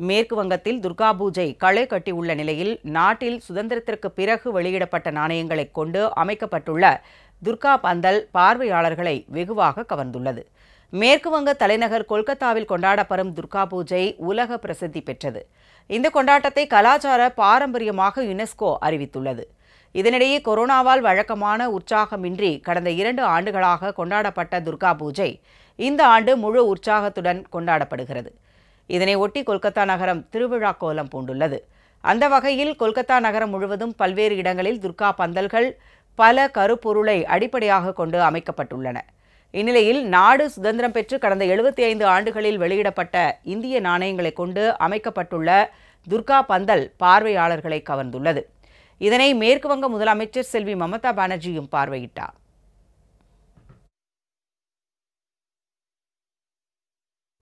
மேற்கு வங்கத்தில் துர்கா பூஜை களை கட்டியுள்ள நிலையில் நாட்டில் சுதந்திரத்திற்கு பிறகு வெளியிடப்பட்ட நாணயங்களைக் கொண்டு அமைக்கப்பட்டுள்ள துர்கா பந்தல் பார்வையாளர்களை வெகுவாக கவர்ந்துள்ளது மேற்கு வங்க தலைநகர் கொல்கத்தாவில் கொண்டாடப்படும் துர்கா பூஜை உலக பிரசித்தி பெற்றது இந்த கொண்டாட்டத்தை கலாச்சார பாரம்பரியமாக யுனெஸ்கோ அறிவித்துள்ளது இதனிடையே கொரோனாவால் வழக்கமான உற்சாகமின்றி கடந்த இரண்டு ஆண்டுகளாக கொண்டாடப்பட்ட துர்கா பூஜை இந்த ஆண்டு முழு உற்சாகத்துடன் கொண்டாடப்படுகிறது இதனை ஒட்டி கொல்கத்தா நகரம் திருவிழா கோலம் பூண்டுள்ளது அந்த வகையில் கொல்கத்தா நகரம் முழுவதும் பல்வேறு இடங்களில் துர்கா பந்தல்கள் பல கருப்பொருளை அடிப்படையாக கொண்டு அமைக்கப்பட்டுள்ளன இந்நிலையில் நாடு சுதந்திரம் பெற்று கடந்த எழுபத்தி ஐந்து ஆண்டுகளில் வெளியிடப்பட்ட இந்திய நாணயங்களைக் கொண்டு அமைக்கப்பட்டுள்ள துர்கா பந்தல் பார்வையாளர்களை கவர்ந்துள்ளது இதனை மேற்கு வங்க முதலமைச்சர் செல்வி மமதா பானர்ஜியும் பார்வையிட்டார்